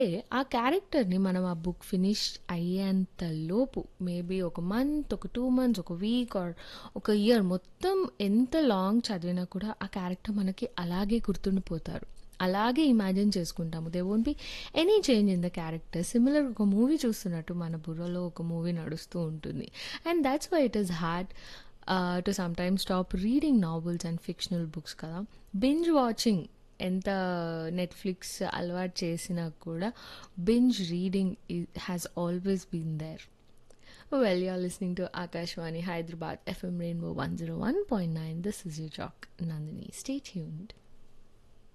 ఆ క్యారెక్టర్‌ని మనం ఆ బుక్ ఫినిష్ అయ్యేంత లోపు మేబీ ఒక మంత్, ఒక 2 మంత్స్, ఒక వీక్ ఆర్ ఒక ఇయర్ మొత్తం ఎంత లాంగ్ చదివినా కూడా ఆ క్యారెక్టర్ మనకి అలాగే గుర్తుండిపోతారు. అలాగే ఇమాజిన్ చేసుకుంటాము. There won't be any change in the character. Similar ఒక మూవీ చూస్తున్నట్టు మన బుర్రలో ఒక మూవీ నడుస్తూ ఉంటుంది. And thoughts why it is hard ah, to sometimes stop reading novels and fictional books కదా! బింజ్ వాచింగ్ ఎంత నెట్‌ఫ్లిక్స్ అలవాటు చేసినా కూడా binge reading it has always been there. Well you are listening to Akashvani Hyderabad FM Rainbow 101.9 this is your jock Nandini. Stay tuned.